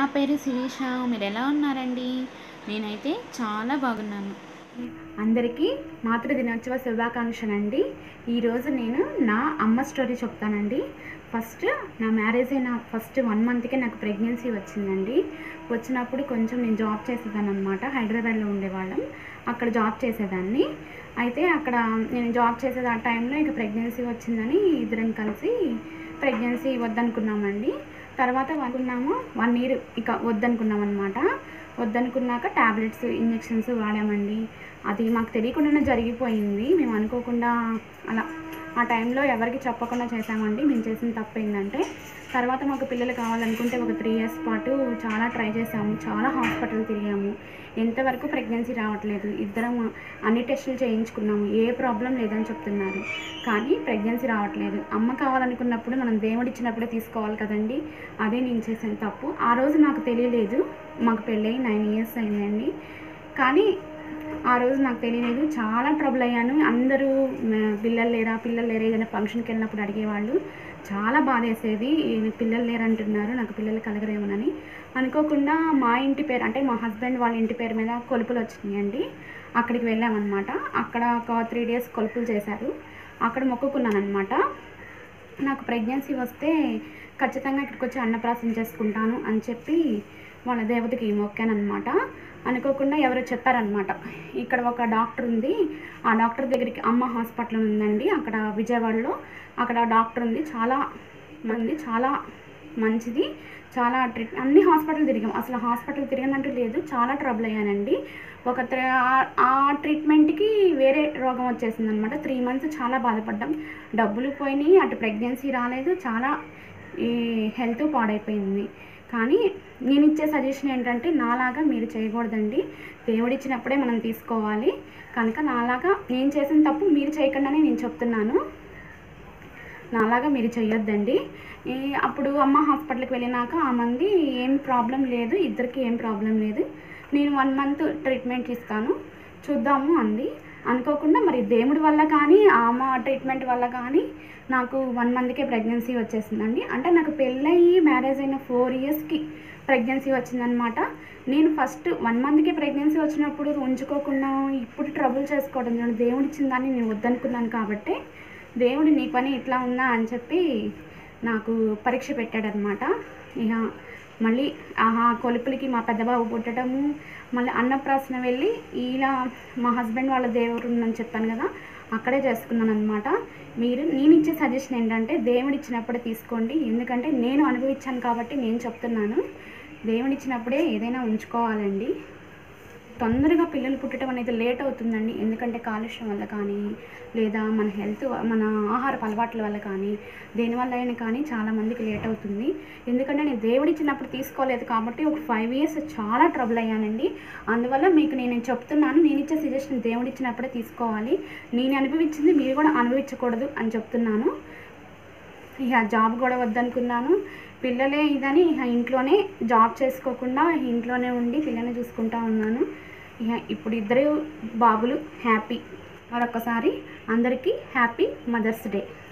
పేరు శిరీష మీరు ఎలా ఉన్నారండి నేనైతే చాలా బాగున్నాను అందరికీ మాతృ దినోత్సవ శుభాకాంక్షలు అండి ఈరోజు నేను నా అమ్మ స్టోరీ చెప్తానండి ఫస్ట్ నా మ్యారేజ్ అయిన ఫస్ట్ వన్ మంత్కే నాకు ప్రెగ్నెన్సీ వచ్చిందండి వచ్చినప్పుడు కొంచెం నేను జాబ్ చేసేదాన్ని అనమాట హైదరాబాద్లో ఉండేవాళ్ళం అక్కడ జాబ్ చేసేదాన్ని అయితే అక్కడ నేను జాబ్ చేసేది ఆ టైంలో ఇక ప్రెగ్నెన్సీ వచ్చిందని ఇద్దరం కలిసి ప్రెగ్నెన్సీ వద్దనుకున్నామండి తర్వాత అనుకున్నాము వన్ ఇయర్ ఇక వద్దనుకున్నాం అనమాట వద్దనుకున్నాక టాబ్లెట్స్ ఇంజెక్షన్స్ వాడామండి అది మాకు తెలియకుండానే జరిగిపోయింది మేము అనుకోకుండా అలా ఆ టైంలో ఎవరికి చెప్పకుండా చేసామండి మేము చేసిన తప్పు ఏంటంటే తర్వాత మాకు పిల్లలు కావాలనుకుంటే ఒక త్రీ ఇయర్స్ పాటు చాలా ట్రై చేసాము చాలా హాస్పిటల్ తిరిగాము ఎంతవరకు ప్రెగ్నెన్సీ రావట్లేదు ఇద్దరం అన్ని టెస్టులు చేయించుకున్నాము ఏ ప్రాబ్లం లేదని చెప్తున్నారు కానీ ప్రెగ్నెన్సీ రావట్లేదు అమ్మ కావాలనుకున్నప్పుడు మనం దేవుడిచ్చినప్పుడే తీసుకోవాలి కదండి అదే నేను చేసిన తప్పు ఆ రోజు నాకు తెలియలేదు మాకు పెళ్ళై నైన్ ఇయర్స్ అయిందండి కానీ ఆ రోజు నాకు తెలియలేదు చాలా ట్రబుల్ అయ్యాను అందరూ మ- పిల్లలు లేరా పిల్లలు లేరా ఏదైనా ఫంక్షన్కి వెళ్ళినప్పుడు అడిగేవాళ్ళు చాలా బాధ వేసేది "ఈయన పిల్లలు లేరంటున్నారు నాకు పిల్లలు కలగరేమోనని అనుకోకుండా మా ఇంటి పేరు అంటే మా హస్బెండ్ వాళ్ళ ఇంటి పేరు మీద కొలుపులు వచ్చినాయండి అక్కడికి వెళ్ళామన్నమాట అక్కడ ఒక త్రీ డేస్ కొలుపులు చేశారు అక్కడ మొక్కుకున్నాను అనమాట నాకు ప్రెగ్నెన్సీ వస్తే ఖచ్చితంగా ఇక్కడికి వచ్చి అన్నప్రాసం చేసుకుంటాను అని చెప్పి వాళ్ళ దేవతకి మొక్కానమాట అనుకోకుండా ఎవరో చెప్పారనమాట ఇక్కడ ఒక డాక్టర్ ఉంది ఆ డాక్టర్ దగ్గరికి అమ్మ హాస్పిటల్ ఉందండి అక్కడ విజయవాడలో అక్కడ డాక్టర్ ఉంది చాలా మంది చాలా మంచిది చాలా ట్రీట్ అన్ని హాస్పిటల్ తిరిగాం అసలు హాస్పిటల్ తిరిగినట్టు లేదు చాలా ట్రబుల్ అయ్యానండి ఒక త్ర- ఆ- ఆ ట్రీట్మెంట్కి వేరే రోగం వచ్చేసింది అనమాట త్రీ మంత్స్ చాలా బాధపడ్డాం డబ్బులు పోయినాయి అటు ప్రెగ్నెన్సీ రాలేదు చాలా ఈ హెల్త్ పాడైపోయింది కానీ నేను ఇచ్చే సజెషన్ ఏంటంటే నాలాగా మీరు చేయకూడదండి దేవుడిచ్చినప్పుడే మనం తీసుకోవాలి కనుక నాలాగా నేను చేసిన తప్పు మీరు చేయకుండానే నేను చెప్తున్నాను నాలాగా మీరు చెయ్యొద్దండి ఈ అప్పుడు అమ్మ హాస్పిటల్కి వెళ్ళినాక ఆ మంది ఏం ప్రాబ్లం లేదు ఇద్దరికి ఏం ప్రాబ్లం లేదు నేను వన్ మంత్ ట్రీట్మెంట్ ఇస్తాను చూద్దాము అంది అనుకోకుండా మరి దేవుడి వల్ల కానీ ఆ అమ్మ ట్రీట్మెంట్ వల్ల కానీ నాకు వన్ మంత్కే ప్రెగ్నెన్సీ వచ్చేసిందండి అంటే నాకు పెళ్ళయి మ్యారేజ్ అయిన ఫోర్ ఇయర్స్కి ప్రెగ్నెన్సీ వచ్చిందనమాట నేను ఫస్ట్ వన్ మంత్కే ప్రెగ్నెన్సీ వచ్చినప్పుడు ఉంచుకోకుండా ఇప్పుడు ట్రబుల్ చేసుకోవడం నేను దేవుడు ఇచ్చిన దాన్ని నేను వద్దనుకున్నాను కాబట్టి దేవుడు నీ పని ఇట్లా ఉందా అని చెప్పి నాకు పరీక్ష పెట్టాడనమాట ఇక మళ్ళీ ఆహా కొలుపులకి మా పెద్దబాబు పుట్టడము మళ్ళీ అన్నప్రాసన వెళ్ళి ఇలా మా హస్బెండ్ వాళ్ళ దేవుడు ఉందని చెప్పాను కదా అక్కడే చేసుకున్నాను అనమాట మీరు నేను ఇచ్చే సజెషన్ ఏంటంటే దేవుడు ఇచ్చినప్పుడే తీసుకోండి ఎందుకంటే నేను అనుభవించాను కాబట్టి నేను చెప్తున్నాను దేవుడు ఇచ్చినప్పుడే ఏదైనా ఉంచుకోవాలండి తొందరగా పిల్లలు పుట్టడం అనేది లేట్ అవుతుందండి ఎందుకంటే కాలుష్యం వల్ల కానీ లేదా మన హెల్త్ మన ఆహారపు అలవాట్ల వల్ల కానీ దేనివల్ల అయినా కానీ చాలామందికి లేట్ అవుతుంది ఎందుకంటే నేను దేవుడిచ్చినప్పుడు తీసుకోలేదు కాబట్టి ఒక ఫైవ్ ఇయర్స్ చాలా ట్రబుల్ అయ్యానండి అందువల్ల మీకు నేను చెప్తున్నాను నేను ఇచ్చే సజెషన్ దేవుడిచ్చినప్పుడే తీసుకోవాలి నేను అనుభవించింది మీరు కూడా అనుభవించకూడదు అని చెప్తున్నాను ఇక జాబ్ కూడా వద్దనుకున్నాను పిల్లలే ఇదని ఇక ఇంట్లోనే జాబ్ చేసుకోకుండా ఇంట్లోనే ఉండి పిల్లల్ని చూసుకుంటా ఉన్నాను ఇక ఇప్పుడు ఇద్దరు బాబులు హ్యాపీ మరొకసారి అందరికీ హ్యాపీ మదర్స్ డే